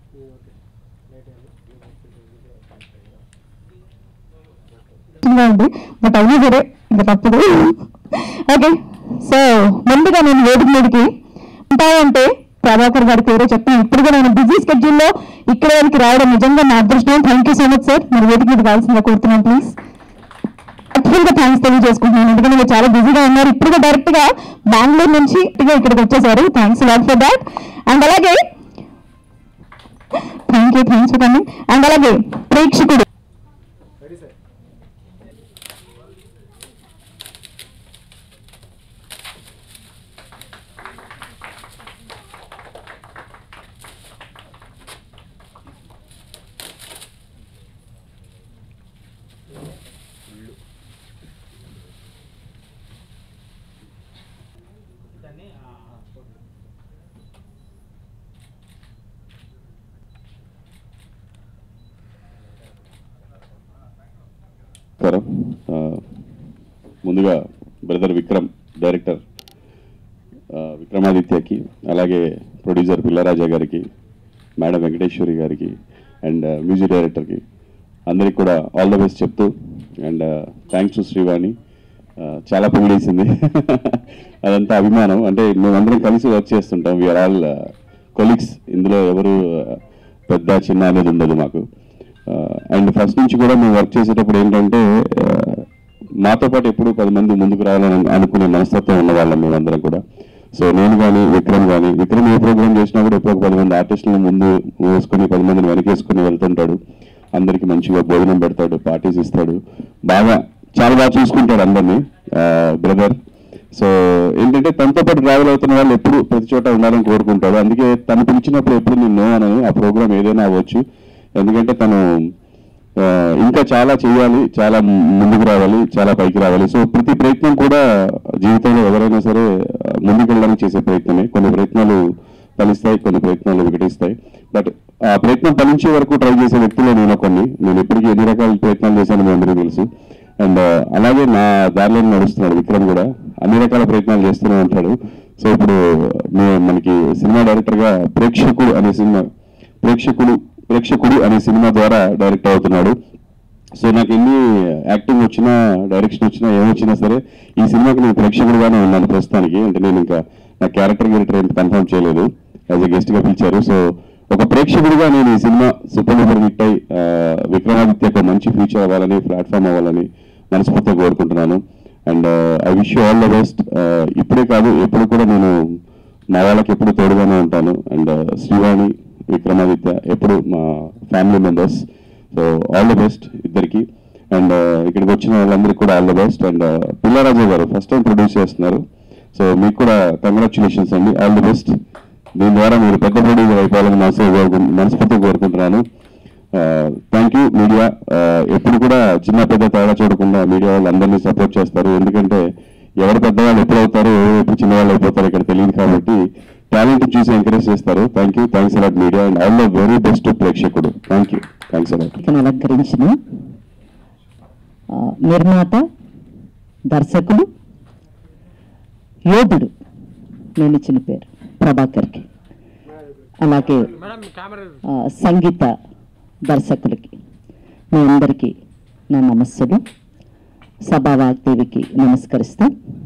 గా ఉంది బట్ అయినా సరే ఇంకా తప్పదు ఓకే సో ముందుగా నేను వేదిక మీదకి ఉంటాయంటే ప్రభాకర్ గారికి ఎవరో చెప్తాను ఇప్పుడుగా నేను బిజీ స్కెడ్యూల్లో ఇక్కడ వరకు రావడం నిజంగా నా అదృష్టం thank you so much sir మీరు వేదిక మీద కావాల్సిందిగా కోరుతున్నాను ప్లీజ్ గా థ్యాంక్స్ తెలియజేసుకుంటున్నాను ఎందుకంటే మీరు చాలా బిజీగా ఉన్నారు ఇప్పుడు డైరెక్ట్ గా బెంగళూరు నుంచి ఇటుగా ఇక్కడికి వచ్చేసారు thanks lot for that and అలాగే thank you thanks for coming and అలాగే ప్రేక్షకుడు నమస్కారం ఆ, ముందుగా బ్రదర్ విక్రమ్ డైరెక్టర్ ఆ, విక్రమాదిత్యకి అలాగే ప్రొడ్యూసర్ పిల్లరాజా గారికి మేడం వెంకటేశ్వరి గారికి అండ్ మ్యూజిక్ డైరెక్టర్కి అందరికి కూడా ఆల్ ద బెస్ట్ చెప్తూ అండ్ థ్యాంక్స్ టు శ్రీవాణి ఆ, చాలా పొగిడేసింది అదంతా అభిమానం అంటే మేమందరం కలిసి వర్క్ చేస్తుంటాం వీఆర్ ఆల్ కొలీగ్స్ ఇందులో ఎవరు ఆ, పెద్ద చిన్న అనేది ఉండదు మాకు అండ్ ఫస్ట్ నుంచి కూడా మేము వర్క్ చేసేటప్పుడు ఏంటంటే ఆ, మాతో పాటు ఎప్పుడు పది మంది ముందుకు రావాలని అనుకునే మనస్తత్వం ఉన్న వాళ్ళం మేమందరం కూడా సో నేను కానీ విక్రమ్ కానీ విక్రమ్ ఏ ప్రోగ్రామ్ చేసినా కూడా ఎప్పుడు ఒక పది మంది ఆర్టిస్టులను ముందు వేసుకొని పది మందిని వెనకేసుకొని వెళ్తుంటాడు అందరికి మంచిగా భోజనం పెడతాడు పార్టీస్ ఇస్తాడు బాగా చాలా బాగా చూసుకుంటాడు అందరినీ బ్రదర్ సో ఏంటంటే తనతో పాటు ట్రావెల్ అవుతున్న వాళ్ళు ఎప్పుడు ప్రతి చోట ఉండాలని కోరుకుంటాడు అందుకే తను పిలిచినప్పుడు ఎప్పుడు నేను నో అనని ఆ ప్రోగ్రామ్ ఏదైనా అవ్వచ్చు ఎందుకంటే తను ఆ, ఇంకా చాలా చేయాలి చాలా ముందుకు రావాలి చాలా పైకి రావాలి సో ప్రతి ప్రయత్నం కూడా జీవితంలో ఎవరైనా సరే ఆ, ముందుకు వెళ్ళడానికి చేసే ప్రయత్నమే కొన్ని ప్రయత్నాలు ఫలిస్తాయి కొన్ని ప్రయత్నాలు వికటిస్తాయి బట్ ఆ ప్రయత్నం ఫలించే వరకు ట్రై చేసే వ్యక్తులు నేను కొన్ని నేను ఎప్పటికీ ఎన్ని రకాల ప్రయత్నాలు చేశానో మీ అందరికీ తెలుసు అండ్ అలాగే నా దారిలో నడుస్తున్నాడు విక్రమ్ కూడా అన్ని రకాల ప్రయత్నాలు చేస్తూనే ఉంటాడు సో ఇప్పుడు మే- మనకి సినిమా డైరెక్టర్గా ప్రేక్షకుడు అనే సినిమా ప్రేక్షకుడు ప్రేక్షకుడు అనే సినిమా ద్వారా డైరెక్ట్ అవుతున్నాడు సో నాకు ఎన్ని యాక్టింగ్ వచ్చినా డైరెక్షన్ వచ్చినా ఏమొచ్చినా సరే ఈ సినిమాకి నేను ప్రేక్షకుడుగానే ఉన్నాను ప్రస్తుతానికి అంటే నేను ఇంకా నా క్యారెక్టర్ గిరెక్టర్ ఏంటి కన్ఫర్మ్ చేయలేదు యాజ్ ఎ గెస్ట్ గా పిలిచారు సో ఒక ప్రేక్షకుడిగా నేను ఈ సినిమా సూపర్ డూపర్ హిట్ అయి ఆ, విక్రమాదిత్య ఒక మంచి ఫ్యూచర్ అవ్వాలని ప్లాట్ఫామ్ అవ్వాలని మనస్ఫూర్తిగా కోరుకుంటున్నాను and I wish you all the best ఇప్పుడే కాదు ఎప్పుడు కూడా నేను మా వాళ్ళకి ఎప్పుడు తోడుగానే ఉంటాను అండ్ శ్రీవాణి విక్రమాదిత్య ఎప్పుడు మా family members so all the best ఇద్దరికి అండ్ ఇక్కడికి వచ్చిన వాళ్ళందరికీ కూడా all the best and Pillaraju గారు ఫస్ట్ టైం ప్రొడ్యూస్ చేస్తున్నారు సో మీకు కూడా కంగ్రాచులేషన్స్ అండి ఆల్ ది బెస్ట్ దీని ద్వారా మీరు పెద్ద ప్రొడ్యూసర్ అయిపోవాలని మనసు మనస్ఫూర్తిగా కోరుకుంటున్నాను థ్యాంక్ యూ మీడియా ఎప్పుడు కూడా చిన్న పెద్ద తేడా చూడకుండా మీడియా వాళ్ళు అందరినీ సపోర్ట్ చేస్తారు ఎందుకంటే ఎవరు పెద్దవాళ్ళు ఎప్పుడు అవుతారు ఎప్పుడు చిన్నవాళ్ళు అయిపోతారు ఇక్కడ తెలియదు కాబట్టి టాలెంట్ చూసి ఎంకరేజ్ చేస్తారు thank you thanks a lot media and all the very best ప్రేక్షకుడు థ్యాంక్ యూ థ్యాంక్స్ అలాట్ వేదికను అలంకరించిన ఆ, నిర్మాత దర్శకుడు యోధుడు నేను ఇచ్చిన పేరు ప్రభాకర్కి అలాగే ఆ, సంగీత దర్శకులకి మీ అందరికీ నా నమస్సులు సభావాగ్దేవికి నమస్కరిస్తూ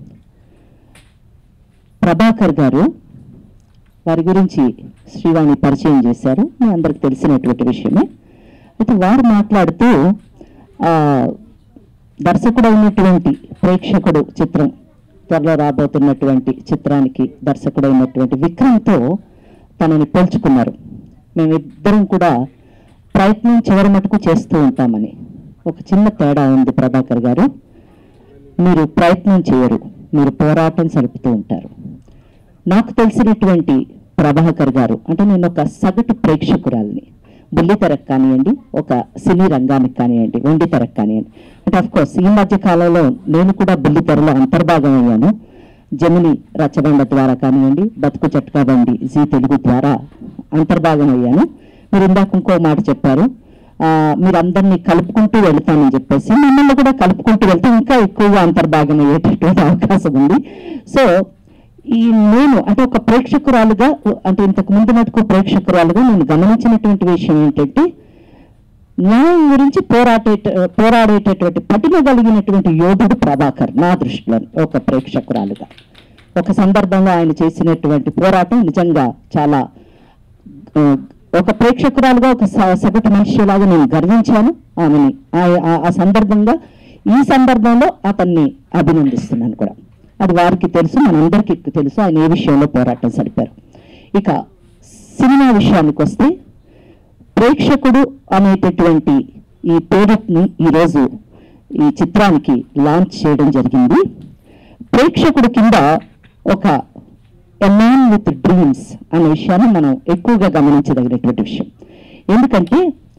ప్రభాకర్ గారు వారి గురించి శ్రీవాణి పరిచయం చేశారు మీ అందరికి తెలిసినటువంటి విషయమే అయితే వారు మాట్లాడుతూ ఆ, దర్శకుడు అయినటువంటి ప్రేక్షకుడు చిత్రం త్వరలో రాబోతున్నటువంటి చిత్రానికి దర్శకుడైనటువంటి విక్రమ్తో తనని పోల్చుకున్నారు మేమిద్దరం కూడా ప్రయత్నం చివరి మటుకు చేస్తూ ఉంటామని ఒక చిన్న తేడా ఉంది ప్రభాకర్ గారు మీరు ప్రయత్నం చేయరు మీరు పోరాటం సలుపుతూ ఉంటారు నాకు తెలిసినటువంటి ప్రభాకర్ గారు అంటే నేను ఒక సగటు ప్రేక్షకురాలిని బుల్లితెరకు కానివ్వండి ఒక సినీ రంగానికి కానివ్వండి వెండి తెరకు కానివ్వండి అంటే అఫ్ కోర్స్ ఈ మధ్య కాలంలో నేను కూడా బుల్లితెరలో అంతర్భాగం అయ్యాను జమిని రచ్చబండ ద్వారా కానివ్వండి బతుకు చట్కా బండి జీ తెలుగు ద్వారా అంతర్భాగం అయ్యాను మీరు ఇందాక ఇంకో మాట చెప్పారు ఆ, మీరు అందరినీ కలుపుకుంటూ వెళ్తానని చెప్పేసి మిమ్మల్ని కూడా కలుపుకుంటూ వెళ్తే ఇంకా ఎక్కువగా అంతర్భాగం అయ్యేటటువంటి అవకాశం ఉంది సో ఈ నేను అంటే ఒక ప్రేక్షకురాలుగా అంటే ఇంతకు ముందు మటుకు ప్రేక్షకురాలుగా నేను గమనించినటువంటి విషయం ఏంటంటే న్యాయం గురించి పోరాటే పోరాడేటటువంటి పటిమ కలిగినటువంటి యోధుడు ప్రభాకర్ నా దృష్టిలో ఒక ప్రేక్షకురాలుగా ఒక సందర్భంగా ఆయన చేసినటువంటి పోరాటం నిజంగా చాలా ఆ, ఒక ప్రేక్షకురాలుగా ఒక స- సగటు మనిషిలాగా నేను గర్వించాను ఆమెని ఆ- ఆ- ఆ సందర్భంగా ఈ సందర్భంలో అతన్ని అభినందిస్తున్నాను కూడా అది వారికి తెలుసు మనందరికీ తెలుసు ఆయన ఏ విషయంలో పోరాటం సరిపారు ఇక సినిమా విషయానికి వస్తే ప్రేక్షకుడు అనేటటువంటి ఈ పేరుని ఈరోజు ఈ చిత్రానికి లాంచ్ చేయడం జరిగింది ప్రేక్షకుడు కింద ఒక ఎ మ్యాన్ విత్ డ్రీమ్స్ అనే విషయాన్ని మనం ఎక్కువగా గమనించదగినటువంటి విషయం ఎందుకంటే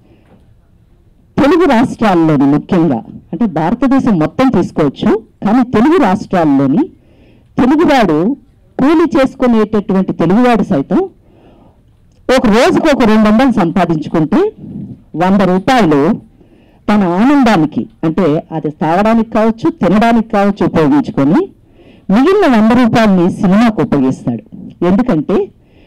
తెలుగు రాష్ట్రాల్లోని ముఖ్యంగా అంటే భారతదేశం మొత్తం తీసుకోవచ్చు కానీ తెలుగు రాష్ట్రాల్లోని తెలుగువాడు కూలి చేసుకునేటటువంటి తెలుగువాడు సైతం ఒక రోజుకు ఒక రెండు వందలు సంపాదించుకుంటే వంద రూపాయలు తన ఆనందానికి అంటే అది తాగడానికి కావచ్చు తినడానికి కావచ్చు ఉపయోగించుకొని మిగిలిన వంద రూపాయలని సినిమాకు ఉపయోగిస్తాడు ఎందుకంటే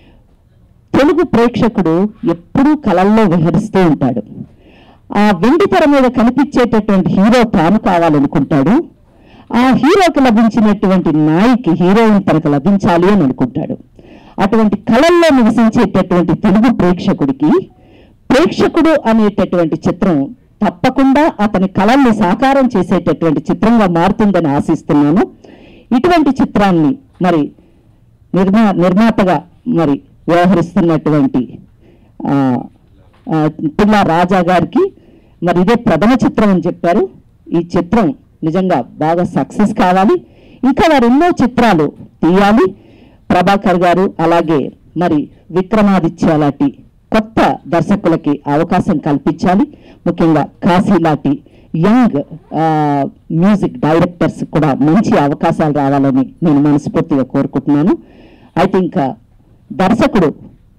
తెలుగు ప్రేక్షకుడు ఎప్పుడూ కళల్లో విహరిస్తూ ఉంటాడు ఆ వెండి తెర మీద కనిపించేటటువంటి హీరో తాను కావాలనుకుంటాడు ఆ హీరోకి లభించినటువంటి నాయికి హీరోయిన్ తనకు లభించాలి అని అనుకుంటాడు అటువంటి కళల్లో నివసించేటటువంటి తెలుగు ప్రేక్షకుడికి ప్రేక్షకుడు అనేటటువంటి చిత్రం తప్పకుండా అతని కళల్ని సాకారం చేసేటటువంటి చిత్రంగా మారుతుందని ఆశిస్తున్నాను ఇటువంటి చిత్రాన్ని మరి నిర్మా నిర్మాతగా మరి వ్యవహరిస్తున్నటువంటి ఆ, ఆ, పిల్ల రాజా గారికి మరి ఇదే ప్రథమ చిత్రం అని చెప్పారు ఈ చిత్రం నిజంగా బాగా సక్సెస్ కావాలి ఇంకా వారు ఎన్నో చిత్రాలు తీయాలి ప్రభాకర్ గారు అలాగే మరి విక్రమాదిత్య లాంటి కొత్త దర్శకులకి అవకాశం కల్పించాలి ముఖ్యంగా కాశీ లాంటి యంగ్ ఆ, మ్యూజిక్ డైరెక్టర్స్ కూడా మంచి అవకాశాలు రావాలని నేను మనస్ఫూర్తిగా కోరుకుంటున్నాను అయితే ఇంకా దర్శకుడు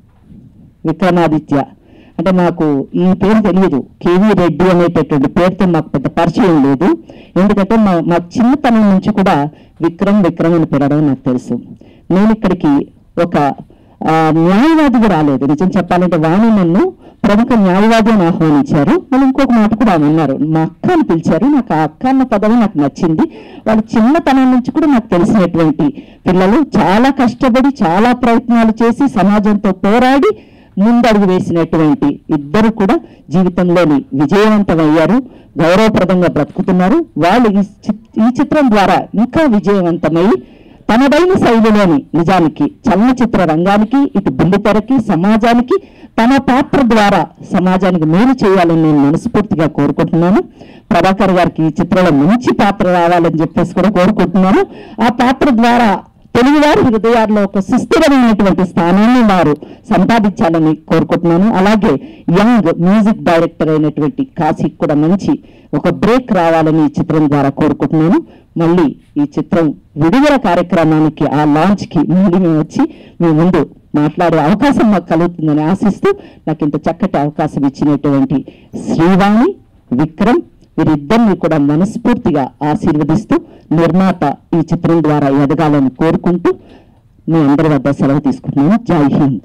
విక్రమాదిత్య అంటే నాకు ఈ పేరు తెలియదు కేవీ రెడ్డి అనేటటువంటి పేరుతో నాకు పెద్ద పరిచయం లేదు ఎందుకంటే మా మా చిన్నతనం నుంచి కూడా విక్రమ్ విక్రమ్ అని పిలవడం నాకు తెలుసు నేను ఇక్కడికి ఒక ఆ, న్యాయవాదిగా రాలేదు నిజం చెప్పాలంటే వాణి నన్ను ప్రముఖ న్యాయవాది అని ఆహ్వానించారు మళ్ళీ ఇంకొక మాట కూడా ఆమె అన్నారు మా అక్క అని పిలిచారు నాకు ఆ అక్క అన్న పదవి నాకు నచ్చింది వాళ్ళు చిన్నతనం నుంచి కూడా నాకు తెలిసినటువంటి పిల్లలు చాలా కష్టపడి చాలా ప్రయత్నాలు చేసి సమాజంతో పోరాడి ముందడుగు వేసినటువంటి ఇద్దరు కూడా జీవితంలోని విజయవంతమయ్యారు గౌరవప్రదంగా బ్రతుకుతున్నారు వాళ్ళు ఈ చి- ఈ చిత్రం ద్వారా ఇంకా విజయవంతమై తనదైన శైలిలోని నిజానికి చలనచిత్ర రంగానికి ఇటు బుల్లితెరకి సమాజానికి తన పాత్ర ద్వారా సమాజానికి మేలు చేయాలని నేను మనస్ఫూర్తిగా కోరుకుంటున్నాను ప్రభాకర్ గారికి ఈ చిత్రంలో మంచి పాత్ర రావాలని చెప్పేసి కూడా కోరుకుంటున్నాను ఆ పాత్ర ద్వారా తెలుగువారి హృదయాల్లో ఒక సుస్థిరమైనటువంటి స్థానాన్ని వారు సంపాదించాలని కోరుకుంటున్నాను అలాగే యంగ్ మ్యూజిక్ డైరెక్టర్ అయినటువంటి కాశీకి కూడా మంచి ఒక బ్రేక్ రావాలని ఈ చిత్రం ద్వారా కోరుకుంటున్నాను మళ్ళీ ఈ చిత్రం విడుదల కార్యక్రమానికి ఆ లాంచ్ కి మళ్ళీ మేము వచ్చి మీ ముందు మాట్లాడే అవకాశం మాకు కలుగుతుందని ఆశిస్తూ నాకు ఇంత చక్కటి అవకాశం ఇచ్చినటువంటి శ్రీవాణి విక్రమ్ వీరిద్దరిని కూడా మనస్ఫూర్తిగా ఆశీర్వదిస్తూ నిర్మాత ఈ చిత్రం ద్వారా ఎదగాలని కోరుకుంటూ మీ అందరి వద్ద సెలవు తీసుకుంటున్నాను జై హింద్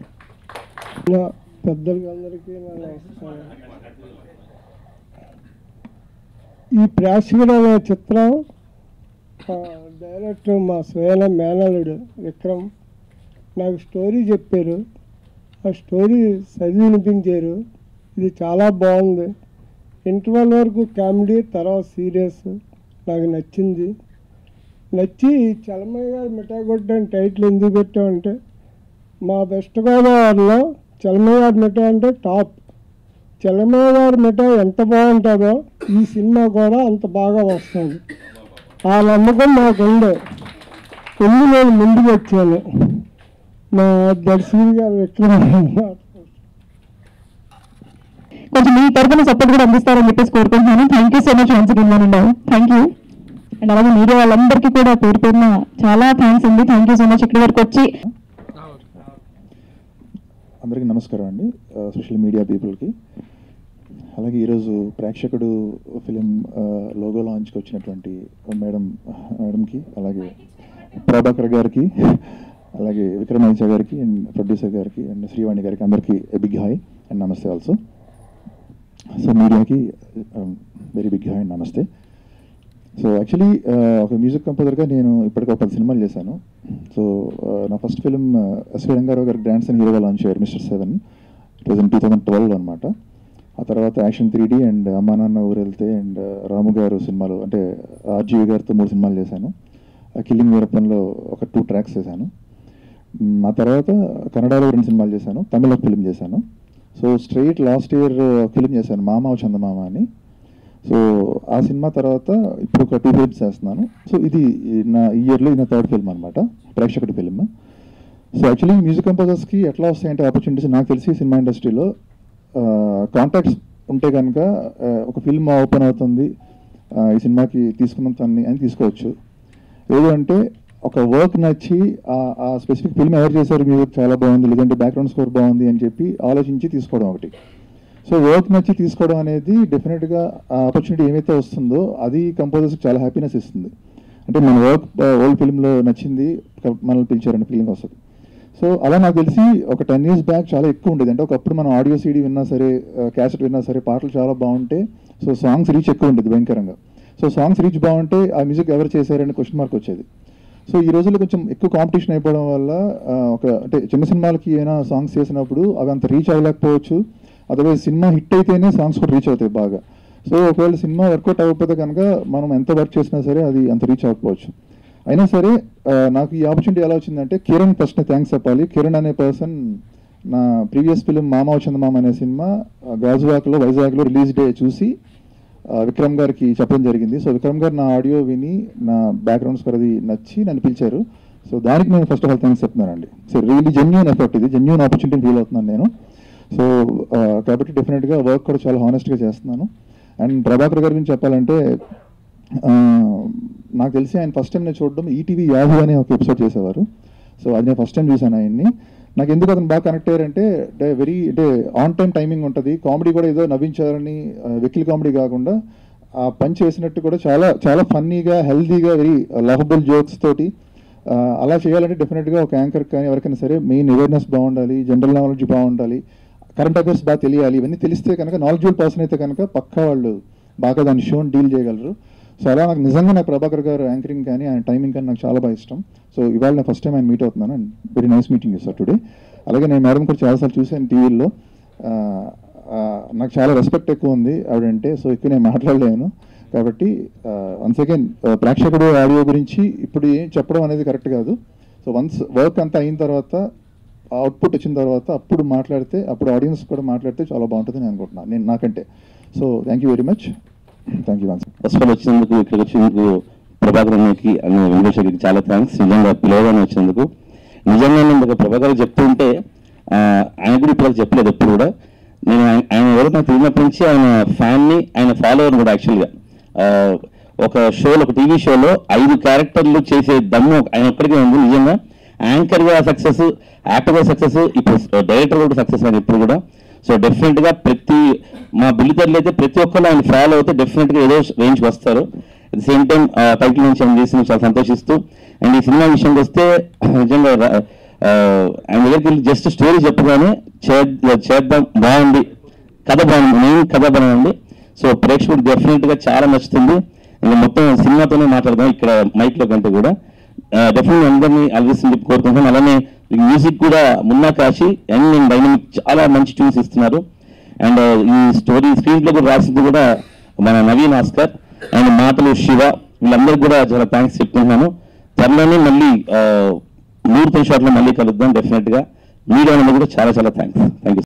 నా పెద్దలకి అందరికీ నా నమస్కారం ఈ ప్రేక్షకుడు అనే చిత్రం ఆ, డైరెక్టర్ మా స్వయన మేనలుడు విక్రమ్ నాకు స్టోరీ చెప్పారు ఆ స్టోరీ చదివి వినిపించారు ఇది చాలా బాగుంది ఇంటర్వల్ వరకు కామెడీ తర్వాత సీరియస్ నాకు నచ్చింది నచ్చి చలమయ్య గారు మిఠాయి కొట్టని టైటిల్ ఎందుకు పెట్టామంటే మా వెస్ట్ గోదావరిలో చలమయ్య గారి మిఠాయి అంటే టాప్ చలమయ్య గారి మిఠాయి ఎంత బాగుంటుందో ఈ సినిమా కూడా అంత బాగా వస్తుంది ఆ నమ్మకం నాకు ఉంది ముందు నేను ముందుకు వచ్చాను మా దర్శకుడు గారు విక్రమ్ కొంచెం మీ తరఫున సపోర్ట్ కూడా అందిస్తారని చెప్పేసి కోరుకుంటున్నాను thank you so much once again one thank you and అలాగే మీడియా వాళ్ళందరికీ కూడా పేరు పేరున చాలా థ్యాంక్స్ అండి థ్యాంక్ యూ సో మచ్ ఇక్కడి వరకు వచ్చి అందరికీ నమస్కారం అండి సోషల్ మీడియా పీపుల్కి అలాగే ఈరోజు ప్రేక్షకుడు ఫిలిం లోగో లాంచ్కి వచ్చినటువంటి మేడం మేడంకి అలాగే ప్రభాకర్ గారికి అలాగే విక్రమాదిత్య గారికి అండ్ ప్రొడ్యూసర్ గారికి అండ్ శ్రీవాణి గారికి అందరికీ big hi and namaste also so మీడియాకి very big hi and namaste so actually ఒక మ్యూజిక్ కంపోజర్గా నేను ఇప్పటికి ఒక పది సినిమాలు చేశాను సో నా ఫస్ట్ ఫిలిం ఎస్వి రంగారావు గారి గ్రాండ్ సన్ హీరోగా లాంచ్ అయ్యారు mister seven it was in two thousand twelve అనమాట ఆ తర్వాత యాక్షన్ త్రీ డి అండ్ అమ్మా నాన్న ఊరు వెళ్తే అండ్ రాము గారు సినిమాలు అంటే ఆర్జీవి గారితో మూడు సినిమాలు చేశాను కిల్లింగ్ వీరప్పన్లో ఒక టూ ట్రాక్స్ చేశాను మ్, ఆ తర్వాత కన్నడలో రెండు సినిమాలు చేశాను తమిళ ఫిలిం చేశాను so straight last year film చేశాను మామ ఓ చందమామ అని సో ఆ సినిమా తర్వాత ఇప్పుడు ఒక టూ ఫిల్మ్స్ చేస్తున్నాను సో ఇది నా ఈ ఇయర్లో ఇది నా థర్డ్ ఫిల్మ్ అనమాట ప్రేక్షకుడి ఫిల్మ్ సో యాక్చువల్లీ మ్యూజిక్ కంపోజర్స్కి ఎట్లా వస్తాయంటే ఆపర్చునిటీస్ నాకు తెలిసి సినిమా ఇండస్ట్రీలో కాంటాక్ట్స్ ఉంటే కనుక ఆ, ఒక ఫిల్మ్ ఓపెన్ అవుతుంది ఆ, ఈ సినిమాకి తీసుకున్నంత అన్ని అని తీసుకోవచ్చు లేదు అంటే ఒక వర్క్ నచ్చి ఆ- ఆ స్పెసిఫిక్ ఫిల్మ్ ఎవరు చేశారు మ్యూజిక్ చాలా బాగుంది లేదంటే బ్యాక్గ్రౌండ్ స్కోర్ బాగుంది అని చెప్పి ఆలోచించి తీసుకోవడం ఒకటి సో వర్క్ నచ్చి తీసుకోవడం అనేది డెఫినెట్గా ఆ ఆపర్చునిటీ ఏమైతే వస్తుందో అది కంపోజర్స్కి చాలా హ్యాపీనెస్ ఇస్తుంది అంటే మన వర్క్ ఓల్డ్ ఫిల్మ్లో నచ్చింది క- మనల్ని పిలిచారని ఫీలింగ్ వస్తుంది సో అలా నాకు తెలిసి ఒక టెన్ ఇయర్స్ బ్యాక్ చాలా ఎక్కువ ఉండేది అంటే ఒకప్పుడు మనం ఆడియో సీడీ విన్నా సరే క్యాసెట్ విన్నా సరే పాటలు చాలా బాగుంటే సో సాంగ్స్ రీచ్ ఎక్కువ ఉండేది భయంకరంగా సో సాంగ్స్ రీచ్ బాగుంటే ఆ మ్యూజిక్ ఎవరు చేశారని క్వశ్చన్ మార్క్ వచ్చేది సో ఈ రోజుల్లో కొంచెం ఎక్కువ కాంపిటీషన్ అయిపోవడం వల్ల ఆ, ఒక అంటే చిన్న సినిమాలకి ఏమైనా సాంగ్స్ చేసినప్పుడు అవి అంత రీచ్ అవ్వలేకపోవచ్చు అదర్వైజ్ సినిమా హిట్ అయితేనే సాంగ్స్ కూడా రీచ్ అవుతాయి బాగా సో ఒకవేళ సినిమా వర్కౌట్ అవ్వకపోతే కనుక మనం ఎంత వర్క్ చేసినా సరే అది అంత రీచ్ అవ్వకపోవచ్చు అయినా సరే ఆ, నాకు ఈ ఆపర్చునిటీ ఎలా వచ్చిందంటే కిరణ్ ఫస్ట్ థ్యాంక్స్ చెప్పాలి కిరణ్ అనే పర్సన్ నా ప్రీవియస్ ఫిలిం మామ వచ్చింది మామ అనే సినిమా ఆ, గాజువాకలో వైజాగ్లో రిలీజ్ డే చూసి ఆ, విక్రమ్ గారికి చెప్పడం జరిగింది సో విక్రమ్ గారు నా ఆడియో విని నా బ్యాక్గ్రౌండ్ స్కోర్ అది నచ్చి నన్ను పిలిచారు సో దానికి నేను ఫస్ట్ ఆఫ్ ఆల్ థ్యాంక్స్ చెప్తున్నానండి సో రియలీ జెన్యున్ ఎఫెక్ట్ ఇది జెన్యున్ ఆపర్చునిటీ ఫీల్ అవుతున్నాను నేను సో ఆ, కాబట్టి డెఫినెట్గా వర్క్ కూడా చాలా హానెస్ట్గా చేస్తున్నాను అండ్ ప్రభాకర్ గారి గురించి చెప్పాలంటే ఆ, నాకు తెలిసి ఆయన ఫస్ట్ టైం నేను చూడడం ఈటీవీ యాహూ అనే ఒక ఎపిసోడ్ చేసేవారు సో అది నేను ఫస్ట్ టైం చూశాను ఆయన్ని నాకు ఎందుకు అతను బాగా కనెక్ట్ అయ్యారంటే అంటే వెరీ అంటే ఆన్ టైం టైమింగ్ ఉంటుంది కామెడీ కూడా ఏదో నవ్వించారని ఆ, వెకిల్ కామెడీ కాకుండా ఆ పంచ్ వేసినట్టు కూడా చాలా చాలా ఫన్నీగా హెల్దీగా వెరీ లవబుల్ జోక్స్ తోటి ఆ, అలా చేయాలంటే డెఫినెట్గా ఒక యాంకర్ కానీ ఎవరికైనా సరే మెయిన్ అవేర్నెస్ బాగుండాలి జనరల్ నాలెడ్జ్ బాగుండాలి కరెంట్ అఫైర్స్ బాగా తెలియాలి ఇవన్నీ తెలిస్తే కనుక నాలెడ్జబుల్ పర్సన్ అయితే కనుక పక్కా వాళ్ళు బాగా దాన్ని షోని డీల్ చేయగలరు సో అలా నాకు నిజంగా నాకు ప్రభాకర్ గారు యాంకరింగ్ కానీ ఆయన టైమింగ్ కానీ నాకు చాలా బాగా ఇష్టం సో ఇవాళ నేను ఫస్ట్ టైం ఆయన మీట్ అవుతున్నాను and very nice meeting sir today అలాగే నేను మేడం కూడా చాలాసార్లు చూశాను టీవీలో నాకు చాలా రెస్పెక్ట్ ఎక్కువ ఉంది ఆవిడంటే సో ఎక్కువ నేను మాట్లాడలేను కాబట్టి వన్స్ అగైన్ ప్రేక్షకుడు ఆడియో గురించి ఇప్పుడు ఏం చెప్పడం అనేది కరెక్ట్ కాదు సో వన్స్ వర్క్ అంతా అయిన తర్వాత అవుట్పుట్ వచ్చిన తర్వాత అప్పుడు మాట్లాడితే అప్పుడు ఆడియన్స్ కూడా మాట్లాడితే చాలా బాగుంటుంది నేను అనుకుంటున్నాను నేను నాకంటే so thank you very much thank you once first of all వచ్చినందుకు ఇక్కడికి వచ్చినందుకు ప్రభాకర్ అన్నకి అన్న వెంకటేశ్వరికి చాలా థ్యాంక్స్ నిజంగా పిలవగానే వచ్చినందుకు నిజంగా నేను ఒక ప్రభాకర్ చెప్తుంటే ఆ, ఆయన కూడా ఇప్పుడు చెప్పలేదు ఎప్పుడు కూడా నేను ఆయన- ఆయన ఎవరో నాకు తెలియనప్పటి నుంచి ఆయన ఫ్యాన్ని ఆయన ఫాలోవర్ కూడా యాక్చువల్గా ఒక షోలో ఒక టీవీ షోలో ఐదు క్యారెక్టర్లు చేసే దమ్ము ఆయన ఒక్కడికే ఉంది నిజంగా యాంకర్గా సక్సెస్ యాక్టర్గా సక్సెస్ ఇప్పుడు డైరెక్టర్ కూడా సక్సెస్ అని ఇప్పుడు కూడా సో డెఫినెట్గా ప్రతి మా బుల్లితెరలు అయితే ప్రతి ఒక్కరు ఆయన ఫాలో అవుతే డెఫినెట్గా ఏదో రేంజ్కి వస్తారు at the same time title నుంచి ఆయన చేసిన చాలా సంతోషిస్తూ అండ్ ఈ సినిమా విషయానికి వస్తే నిజంగా రా- ఆ, ఆయన దగ్గరికి వెళ్ళి జస్ట్ స్టోరీ చెప్పగానే చేద్దాం చేద్దాం బాగుంది కథ బాగుంది మెయిన్ కథ బాగుంది సో ప్రేక్షకుడు డెఫినెట్గా చాలా నచ్చుతుంది ఇంకా మొత్తం సినిమాతోనే మాట్లాడదాం ఇక్కడ మైక్లో కంటే కూడా డెఫినెట్గా అందరినీ అలరిస్తుంది కోరుకుంటున్నాం అలానే మ్యూజిక్ కూడా Munna Kashi young and dynamic చాలా మంచి ట్యూన్స్ ఇస్తున్నారు అండ్ ఈ స్టోరీ స్క్రీన్ ప్లే కూడా రాసింది కూడా మన నవీన్ ఆస్కర్ అండ్ మాటలు శివ వీళ్ళందరికీ కూడా చాలా థ్యాంక్స్ చెప్తున్నాను త్వరలోనే మళ్ళీ నూరు షాట్లో మళ్ళీ కలుద్దాం డెఫినెట్గా మీరు కూడా చాలా చాలా థ్యాంక్స్ థ్యాంక్ యూ